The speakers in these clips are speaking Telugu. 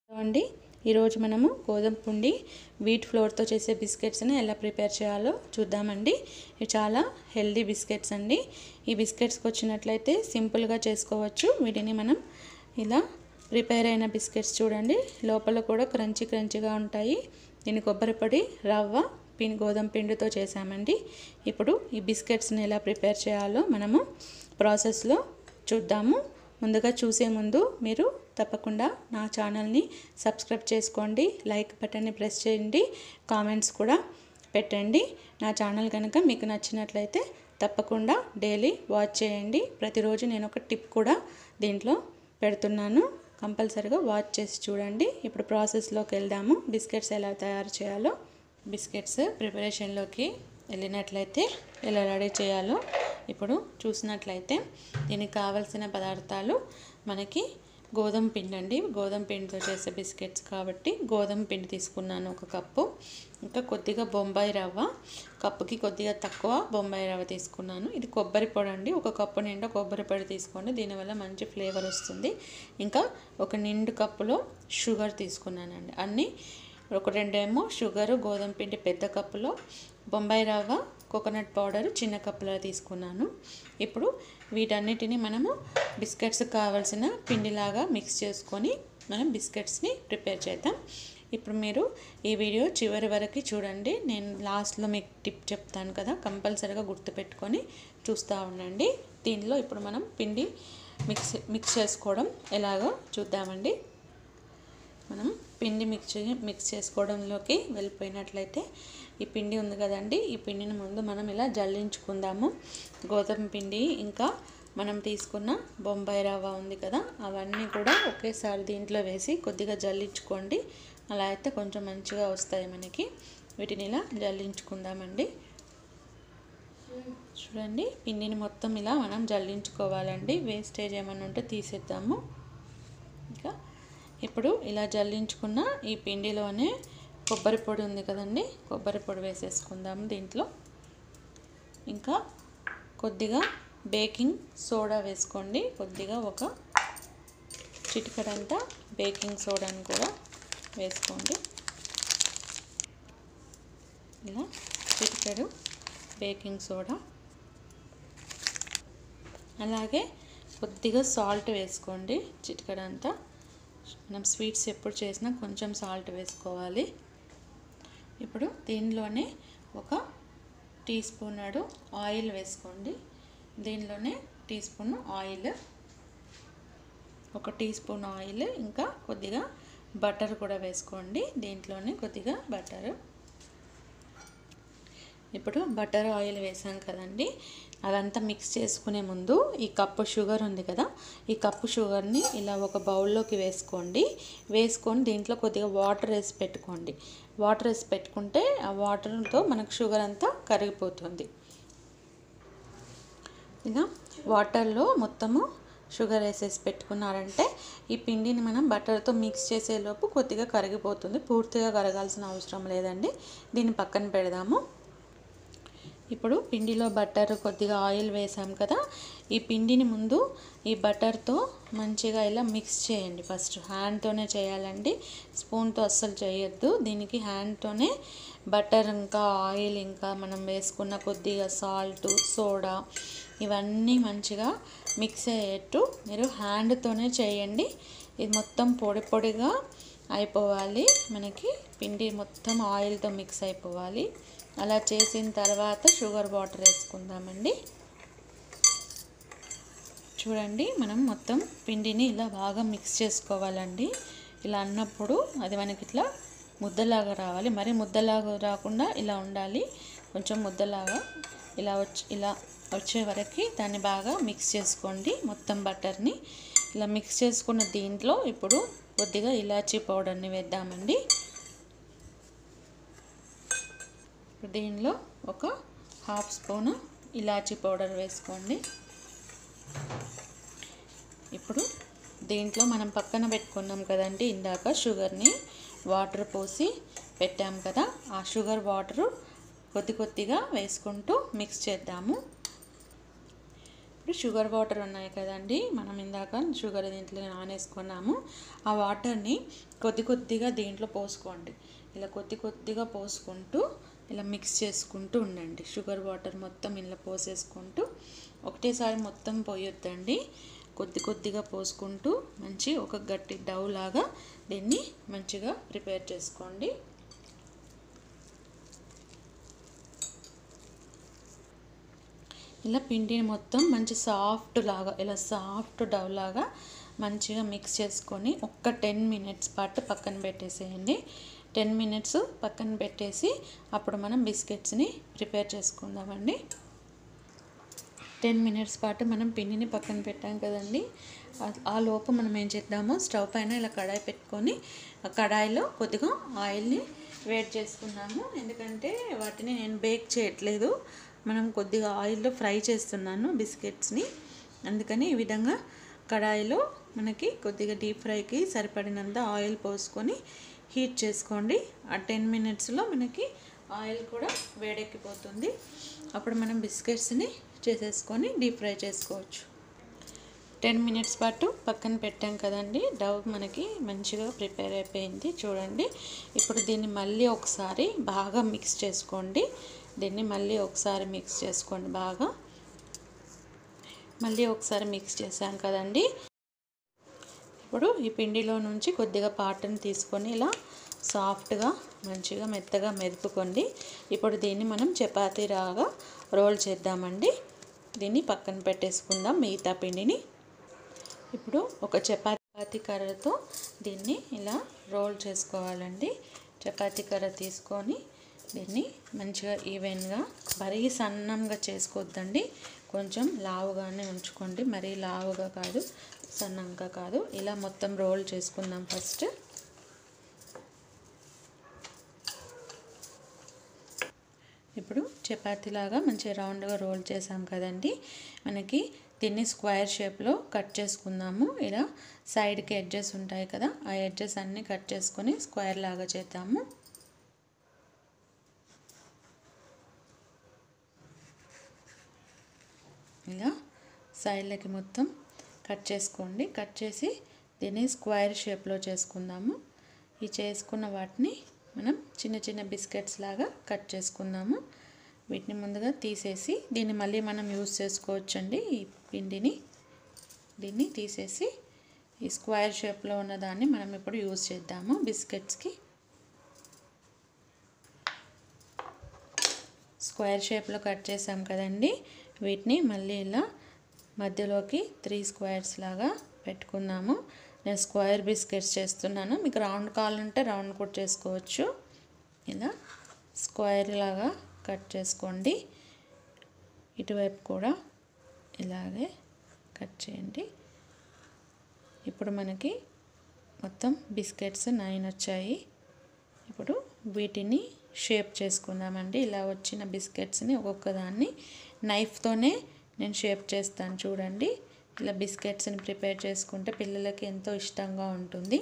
అండి ఈరోజు మనము గోధుమ పిండి వీట్ ఫ్లోర్తో చేసే బిస్కెట్స్ని ఎలా ప్రిపేర్ చేయాలో చూద్దామండి ఇవి చాలా హెల్దీ బిస్కెట్స్ అండి ఈ బిస్కెట్స్కి వచ్చినట్లయితే సింపుల్గా చేసుకోవచ్చు వీటిని మనం ఇలా ప్రిపేర్ అయిన బిస్కెట్స్ చూడండి లోపల కూడా క్రంచీ క్రంచీగా ఉంటాయి దీని కొబ్బరి పొడి రవ్వ పిన్ గోధుమ పిండితో చేసామండి ఇప్పుడు ఈ బిస్కెట్స్ని ఎలా ప్రిపేర్ చేయాలో మనము ప్రాసెస్లో చూద్దాము ముందుగా చూసే ముందు మీరు తప్పకుండా నా ఛానల్ని సబ్స్క్రైబ్ చేసుకోండి లైక్ బటన్ని ప్రెస్ చేయండి కామెంట్స్ కూడా పెట్టండి నా ఛానల్ కనుక మీకు నచ్చినట్లయితే తప్పకుండా డైలీ వాచ్ చేయండి ప్రతిరోజు నేను ఒక టిప్ కూడా దీంట్లో పెడుతున్నాను కంపల్సరీగా వాచ్ చేసి చూడండి ఇప్పుడు ప్రాసెస్లోకి వెళ్దాము బిస్కెట్స్ ఎలా తయారు చేయాలో బిస్కెట్స్ ప్రిపరేషన్లోకి వెళ్ళినట్లయితే ఎలా రెడీ చేయాలో ఇప్పుడు చూసినట్లయితే దీనికి కావలసిన పదార్థాలు మనకి గోధుమ పిండి అండి గోధుమ పిండితో చేసే బిస్కెట్స్ కాబట్టి గోధుమ పిండి తీసుకున్నాను ఒక కప్పు ఇంకా కొద్దిగా బొంబాయి రవ్వ కప్పుకి కొద్దిగా తక్కువ బొంబాయి రవ్వ తీసుకున్నాను ఇది కొబ్బరి పొడి అండి ఒక కప్పు నిండా కొబ్బరి పొడి తీసుకోండి దీనివల్ల మంచి ఫ్లేవర్ వస్తుంది ఇంకా ఒక నిండు కప్పులో షుగర్ తీసుకున్నానండి అన్నీ ఒక రెండేమో షుగరు గోధుమ పిండి పెద్ద కప్పులో బొంబాయి రవ్వ కోకోనట్ పౌడర్ చిన్న కప్పులో తీసుకున్నాను ఇప్పుడు వీటన్నిటిని మనము బిస్కెట్స్ కావాల్సిన పిండిలాగా మిక్స్ చేసుకొని మనం బిస్కెట్స్ని ప్రిపేర్ చేద్దాం ఇప్పుడు మీరు ఈ వీడియో చివరి వరకు చూడండి నేను లాస్ట్లో మీకు టిప్ చెప్తాను కదా కంపల్సరీగా గుర్తుపెట్టుకొని చూస్తూ ఉండండి దీనిలో ఇప్పుడు మనం పిండి మిక్స్ మిక్స్ చేసుకోవడం ఎలాగో చూద్దామండి మనం పిండి మిక్స్ మిక్స్ చేసుకోవడంలోకి వెళ్ళిపోయినట్లయితే ఈ పిండి ఉంది కదండి ఈ పిండిని ముందు మనం ఇలా జల్లించుకుందాము గోధుమ పిండి ఇంకా మనం తీసుకున్న బొంబాయి రవ్వ ఉంది కదా అవన్నీ కూడా ఒకేసారి దీంట్లో వేసి కొద్దిగా జల్లించుకోండి అలా అయితే కొంచెం మంచిగా వస్తాయి మనకి వీటిని ఇలా జల్లించుకుందామండి చూడండి పిండిని మొత్తం ఇలా మనం జల్లించుకోవాలండి వేస్టేజ్ ఏమైనా ఉంటే తీసేద్దాము ఇంకా ఇప్పుడు ఇలా జల్లించుకున్న ఈ పిండిలోనే కొబ్బరి పొడి ఉంది కదండి కొబ్బరి పొడి వేసేసుకుందాము దీంట్లో ఇంకా కొద్దిగా బేకింగ్ సోడా వేసుకోండి కొద్దిగా ఒక చిటికడంతా బేకింగ్ సోడాని కూడా వేసుకోండి ఇలా చిటికెడు బేకింగ్ సోడా అలాగే కొద్దిగా సాల్ట్ వేసుకోండి చిటికడంతా మనం స్వీట్స్ ఎప్పుడు చేసినా కొంచెం సాల్ట్ వేసుకోవాలి ఇప్పుడు దీనిలోనే ఒక టీ స్పూన్ ఆయిల్ వేసుకోండి దీనిలోనే టీ స్పూన్ ఆయిల్ ఒక టీ స్పూన్ ఆయిల్ ఇంకా కొద్దిగా బటర్ కూడా వేసుకోండి దీంట్లోనే కొద్దిగా బటర్ ఇప్పుడు బటర్ ఆయిల్ వేసాం కదండి అదంతా మిక్స్ చేసుకునే ముందు ఈ కప్పు షుగర్ ఉంది కదా ఈ కప్పు షుగర్ని ఇలా ఒక బౌల్లోకి వేసుకోండి వేసుకొని దీంట్లో కొద్దిగా వాటర్ వేసి పెట్టుకోండి వాటర్ వేసి పెట్టుకుంటే ఆ వాటర్తో మనకు షుగర్ అంతా కరిగిపోతుంది ఇలా వాటర్లో మొత్తము షుగర్ వేసేసి పెట్టుకున్నారంటే ఈ పిండిని మనం బటర్తో మిక్స్ చేసేలోపు కొద్దిగా కరిగిపోతుంది పూర్తిగా కరగాల్సిన అవసరం లేదండి దీన్ని పక్కన పెడదాము ఇప్పుడు పిండిలో బటర్ కొద్దిగా ఆయిల్ వేసాం కదా ఈ పిండిని ముందు ఈ బటర్తో మంచిగా ఇలా మిక్స్ చేయండి ఫస్ట్ హ్యాండ్తోనే చేయాలండి స్పూన్తో అస్సలు చేయొద్దు దీనికి హ్యాండ్తోనే బటర్ ఇంకా ఆయిల్ ఇంకా మనం వేసుకున్న కొద్దిగా సాల్ట్ సోడా ఇవన్నీ మంచిగా మిక్స్ అయ్యేట్టు మీరు హ్యాండ్తోనే చేయండి ఇది మొత్తం పొడి పొడిగా అయిపోవాలి మనకి పిండి మొత్తం ఆయిల్తో మిక్స్ అయిపోవాలి అలా చేసిన తర్వాత షుగర్ వాటర్ వేసుకుందామండి చూడండి మనం మొత్తం పిండిని ఇలా బాగా మిక్స్ చేసుకోవాలండి ఇలా అన్నప్పుడు అది మనకి ఇట్లా ముద్దలాగా రావాలి మరి ముద్దలాగా రాకుండా ఇలా ఉండాలి కొంచెం ముద్దలాగా ఇలా వచ్చి ఇలా వచ్చే వరకు దాన్ని బాగా మిక్స్ చేసుకోండి మొత్తం బటర్ని ఇలా మిక్స్ చేసుకున్న దీంట్లో ఇప్పుడు కొద్దిగా ఇలాచీ పౌడర్ని వేద్దామండి దీనిలో ఒక హాఫ్ స్పూన్ ఇలాచీ పౌడర్ వేసుకోండి ఇప్పుడు దీంట్లో మనం పక్కన పెట్టుకున్నాం కదండి ఇందాక షుగర్ని వాటర్ పోసి పెట్టాం కదా ఆ షుగర్ వాటరు కొద్ది కొద్దిగా వేసుకుంటూ మిక్స్ చేద్దాము ఇప్పుడు షుగర్ వాటర్ ఉన్నాయి కదండి మనం ఇందాక షుగర్ దీంట్లో నానేసుకున్నాము ఆ వాటర్ని కొద్ది కొద్దిగా దీంట్లో పోసుకోండి ఇలా కొద్ది కొద్దిగా పోసుకుంటూ ఇలా మిక్స్ చేసుకుంటూ ఉండండి షుగర్ వాటర్ మొత్తం ఇలా పోసేసుకుంటూ ఒకటేసారి మొత్తం పోయొద్దండి కొద్ది కొద్దిగా పోసుకుంటూ మంచి ఒక గట్టి డవ్ లాగా దీన్ని మంచిగా ప్రిపేర్ చేసుకోండి ఇలా పిండిని మొత్తం మంచి సాఫ్ట్ లాగా ఇలా సాఫ్ట్ డవ్ లాగా మంచిగా మిక్స్ చేసుకొని ఒక్క టెన్ మినిట్స్ పాటు పక్కన పెట్టేసేయండి టెన్ మినిట్స్ పక్కన పెట్టేసి అప్పుడు మనం బిస్కెట్స్ని ప్రిపేర్ చేసుకుందామండి టెన్ మినిట్స్ పాటు మనం పిండిని పక్కన పెట్టాం కదండి ఆ లోపు మనం ఏం చేద్దాము స్టవ్ పైన ఇలా కడాయి పెట్టుకొని ఆ కడాయిలో కొద్దిగా ఆయిల్ని వేడి చేసుకున్నాము ఎందుకంటే వాటిని నేను బేక్ చేయట్లేదు మనం కొద్దిగా ఆయిల్లో ఫ్రై చేస్తున్నాను బిస్కెట్స్ని అందుకని ఈ విధంగా కడాయిలో మనకి కొద్దిగా డీప్ ఫ్రైకి సరిపడినంత ఆయిల్ పోసుకొని హీట్ చేసుకోండి ఆ టెన్ మినిట్స్లో మనకి ఆయిల్ కూడా వేడెక్కిపోతుంది అప్పుడు మనం బిస్కెట్స్ని చేసేసుకొని డీప్ ఫ్రై చేసుకోవచ్చు టెన్ మినిట్స్ పాటు పక్కన పెట్టాం కదండి డవ్ మనకి మంచిగా ప్రిపేర్ అయిపోయింది చూడండి ఇప్పుడు దీన్ని మళ్ళీ ఒకసారి బాగా మిక్స్ చేసుకోండి దీన్ని మళ్ళీ ఒకసారి మిక్స్ చేసుకోండి బాగా మళ్ళీ ఒకసారి మిక్స్ చేశాం కదండి ఇప్పుడు ఈ పిండిలో నుంచి కొద్దిగా పాటను తీసుకొని ఇలా సాఫ్ట్గా మంచిగా మెత్తగా మెదుపుకోండి ఇప్పుడు దీన్ని మనం చపాతీ రాగా రోల్ చేద్దామండి దీన్ని పక్కన పెట్టేసుకుందాం మిగతా పిండిని ఇప్పుడు ఒక చపాతీ కర్రతో దీన్ని ఇలా రోల్ చేసుకోవాలండి చపాతీ కర్ర తీసుకొని దీన్ని మంచిగా ఈవెన్గా మరీ సన్నంగా చేసుకోవద్దండి కొంచెం లావుగానే ఉంచుకోండి మరీ లావుగా కాదు సన్నంగా కాదు ఇలా మొత్తం రోల్ చేసుకుందాం ఫస్ట్ ఇప్పుడు చపాతీలాగా మంచిగా రౌండ్గా రోల్ చేసాం కదండి మనకి దీన్ని స్క్వేర్ షేప్లో కట్ చేసుకుందాము ఇలా సైడ్కి ఎడ్జెస్ ఉంటాయి కదా ఆ ఎడ్జెస్ అన్నీ కట్ చేసుకొని స్క్వేర్ లాగా చేద్దాము ఇలా సైడ్లకి మొత్తం కట్ చేసుకోండి కట్ చేసి దీన్ని స్క్వేర్ షేప్లో చేసుకుందాము ఈ చేసుకున్న వాటిని మనం చిన్న చిన్న బిస్కెట్స్ లాగా కట్ చేసుకుందాము వీటిని ముందుగా తీసేసి దీన్ని మళ్ళీ మనం యూస్ చేసుకోవచ్చండి ఈ పిండిని దీన్ని తీసేసి ఈ స్క్వేర్ షేప్లో ఉన్న దాన్ని మనం ఇప్పుడు యూస్ చేద్దాము బిస్కెట్స్కి స్క్వేర్ షేప్లో కట్ చేసాం కదండి వీటిని మళ్ళీ ఇలా మధ్యలోకి త్రీ స్క్వేర్స్ లాగా పెట్టుకుందాము నేను స్క్వేర్ బిస్కెట్స్ చేస్తున్నాను మీకు రౌండ్ కావాలంటే రౌండ్ కూడా చేసుకోవచ్చు ఇలా స్క్వేర్ లాగా కట్ చేసుకోండి ఇటువైపు కూడా ఇలాగే కట్ చేయండి ఇప్పుడు మనకి మొత్తం బిస్కెట్స్ నైన్ వచ్చాయి ఇప్పుడు వీటిని షేప్ చేసుకుందామండి ఇలా వచ్చిన బిస్కెట్స్ని ఒక్కొక్క దాన్ని నైఫ్తోనే నేను షేప్ చేస్తాను చూడండి ఇలా బిస్కెట్స్ని ప్రిపేర్ చేసుకుంటే పిల్లలకి ఎంతో ఇష్టంగా ఉంటుంది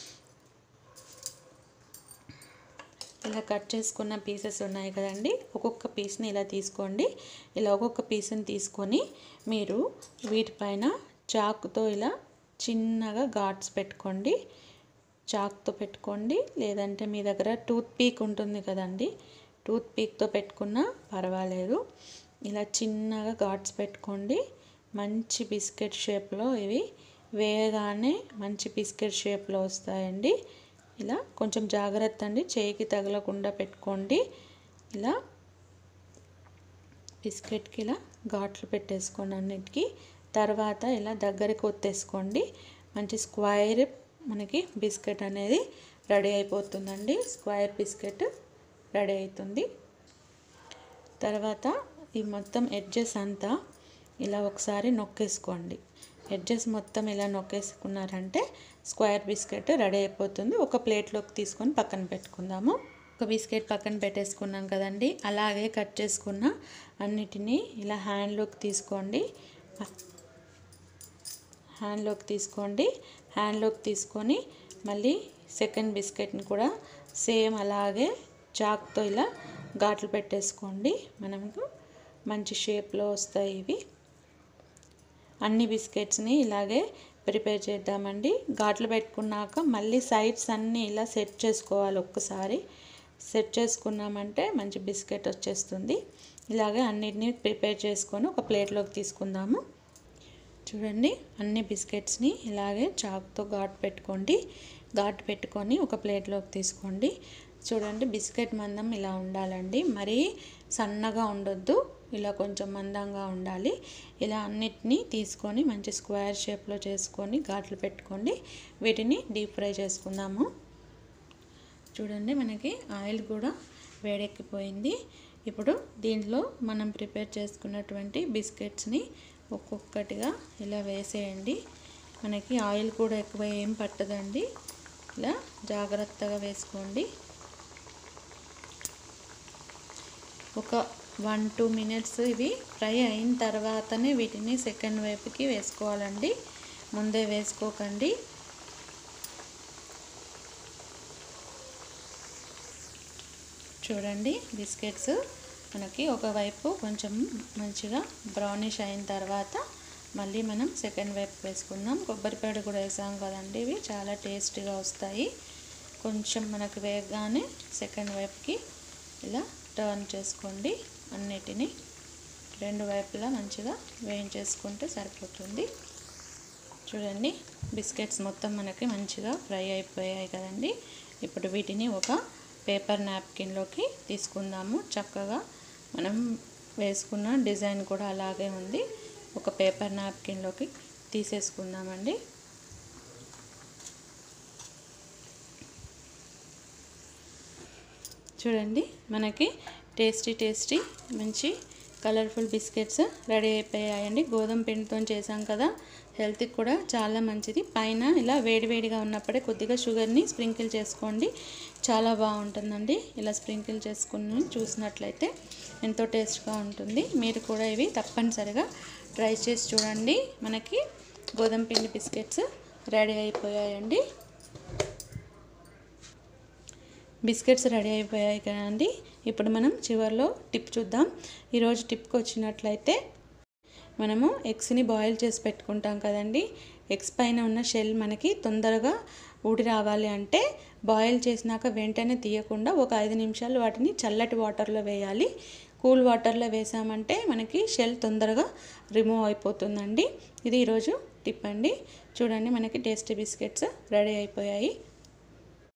ఇలా కట్ చేసుకున్న పీసెస్ ఉన్నాయి కదండి ఒక్కొక్క పీస్ని ఇలా తీసుకోండి ఇలా ఒక్కొక్క పీస్ని తీసుకొని మీరు వీటిపైన చాకుతో ఇలా చిన్నగా ఘాట్స్ పెట్టుకోండి చాక్తో పెట్టుకోండి లేదంటే మీ దగ్గర టూత్ పీక్ ఉంటుంది కదండి టూత్ పీక్తో పెట్టుకున్నా పర్వాలేదు ఇలా చిన్నగా ఘాట్స్ పెట్టుకోండి మంచి బిస్కెట్ షేప్లో ఇవి వేయగానే మంచి బిస్కెట్ షేప్లో వస్తాయండి ఇలా కొంచెం జాగ్రత్త అండి చేయికి తగలకుండా పెట్టుకోండి ఇలా బిస్కెట్కి ఇలా ఘాట్లు పెట్టేసుకోండి అన్నిటికీ తర్వాత ఇలా దగ్గరికి ఒత్తేసుకోండి మంచి స్క్వైర్ మనకి బిస్కెట్ అనేది రెడీ అయిపోతుందండి స్క్వైర్ బిస్కెట్ రెడీ అవుతుంది తర్వాత ఈ మొత్తం ఎడ్జెస్ అంతా ఇలా ఒకసారి నొక్కేసుకోండి ఎడ్జెస్ మొత్తం ఇలా నొక్కేసుకున్నారంటే స్క్వేర్ బిస్కెట్ రెడీ అయిపోతుంది ఒక ప్లేట్లోకి తీసుకొని పక్కన పెట్టుకుందాము ఒక బిస్కెట్ పక్కన పెట్టేసుకున్నాం కదండి అలాగే కట్ చేసుకున్న అన్నిటినీ ఇలా హ్యాండ్లోకి తీసుకోండి హ్యాండ్లోకి తీసుకోండి హ్యాండ్లోకి తీసుకొని మళ్ళీ సెకండ్ బిస్కెట్ని కూడా సేమ్ అలాగే చాక్తో ఇలా ఘాట్లు పెట్టేసుకోండి మనకు మంచి షేప్లో వస్తాయి ఇవి అన్ని బిస్కెట్స్ని ఇలాగే ప్రిపేర్ చేద్దామండి ఘాట్లు పెట్టుకున్నాక మళ్ళీ సైడ్స్ అన్నీ ఇలా సెట్ చేసుకోవాలి ఒక్కసారి సెట్ చేసుకున్నామంటే మంచి బిస్కెట్ వచ్చేస్తుంది ఇలాగే అన్నిటినీ ప్రిపేర్ చేసుకొని ఒక ప్లేట్లోకి తీసుకుందాము చూడండి అన్ని బిస్కెట్స్ని ఇలాగే చాకుతో ఘాటు పెట్టుకోండి ఘాటు పెట్టుకొని ఒక ప్లేట్లోకి తీసుకోండి చూడండి బిస్కెట్ మందం ఇలా ఉండాలండి మరీ సన్నగా ఉండొద్దు ఇలా కొంచెం మందంగా ఉండాలి ఇలా అన్నిటినీ తీసుకొని మంచి స్క్వేర్ షేప్లో చేసుకొని ఘాట్లు పెట్టుకోండి వీటిని డీప్ ఫ్రై చేసుకుందాము చూడండి మనకి ఆయిల్ కూడా వేడెక్కిపోయింది ఇప్పుడు దీంట్లో మనం ప్రిపేర్ చేసుకున్నటువంటి బిస్కెట్స్ని ఒక్కొక్కటిగా ఇలా వేసేయండి మనకి ఆయిల్ కూడా ఎక్కువ ఏం పట్టదండి ఇలా జాగ్రత్తగా వేసుకోండి ఒక వన్ టూ మినిట్స్ ఇవి ఫ్రై అయిన తర్వాతనే వీటిని సెకండ్ వైపుకి వేసుకోవాలండి ముందే వేసుకోకండి చూడండి బిస్కెట్స్ మనకి ఒకవైపు కొంచెం మంచిగా బ్రౌనిష్ అయిన తర్వాత మళ్ళీ మనం సెకండ్ వైపు వేసుకుందాం కొబ్బరిపేడ కూడా వేసాం కదండి ఇవి చాలా టేస్టీగా వస్తాయి కొంచెం మనకు వేగగానే సెకండ్ వైపుకి ఇలా టర్న్ చేసుకోండి అన్నిటినీ రెండు వైపులా మంచిగా వేయించేసుకుంటే సరిపోతుంది చూడండి బిస్కెట్స్ మొత్తం మనకి మంచిగా ఫ్రై అయిపోయాయి కదండి ఇప్పుడు వీటిని ఒక పేపర్ నాప్కిన్లోకి తీసుకుందాము చక్కగా మనం వేసుకున్న డిజైన్ కూడా అలాగే ఉంది ఒక పేపర్ నాప్కిన్లోకి తీసేసుకుందామండి చూడండి మనకి టేస్టీ టేస్టీ మంచి కలర్ఫుల్ బిస్కెట్స్ రెడీ అయిపోయాయండి గోధుమ పిండితో చేసాం కదా హెల్త్కి కూడా చాలా మంచిది పైన ఇలా వేడివేడిగా ఉన్నప్పుడే కొద్దిగా షుగర్ని స్ప్రింకిల్ చేసుకోండి చాలా బాగుంటుందండి ఇలా స్ప్రింకిల్ చేసుకుని చూసినట్లయితే ఎంతో టేస్ట్గా ఉంటుంది మీరు కూడా ఇవి తప్పనిసరిగా ట్రై చేసి చూడండి మనకి గోధుమ పిండి బిస్కెట్స్ రెడీ అయిపోయాయండి బిస్కెట్స్ రెడీ అయిపోయాయి కదండి ఇప్పుడు మనం చివరిలో టిప్ చూద్దాం ఈరోజు టిప్కి వచ్చినట్లయితే మనము ఎగ్స్ని బాయిల్ చేసి పెట్టుకుంటాం కదండి ఎగ్స్ పైన ఉన్న షెల్ మనకి తొందరగా ఊడి రావాలి అంటే బాయిల్ చేసినాక వెంటనే తీయకుండా ఒక ఐదు నిమిషాలు వాటిని చల్లటి వాటర్లో వేయాలి కూల్ వాటర్లో వేసామంటే మనకి షెల్ తొందరగా రిమూవ్ అయిపోతుందండి ఇది ఈరోజు టిప్ అండి చూడండి మనకి టేస్టీ బిస్కెట్స్ రెడీ అయిపోయాయి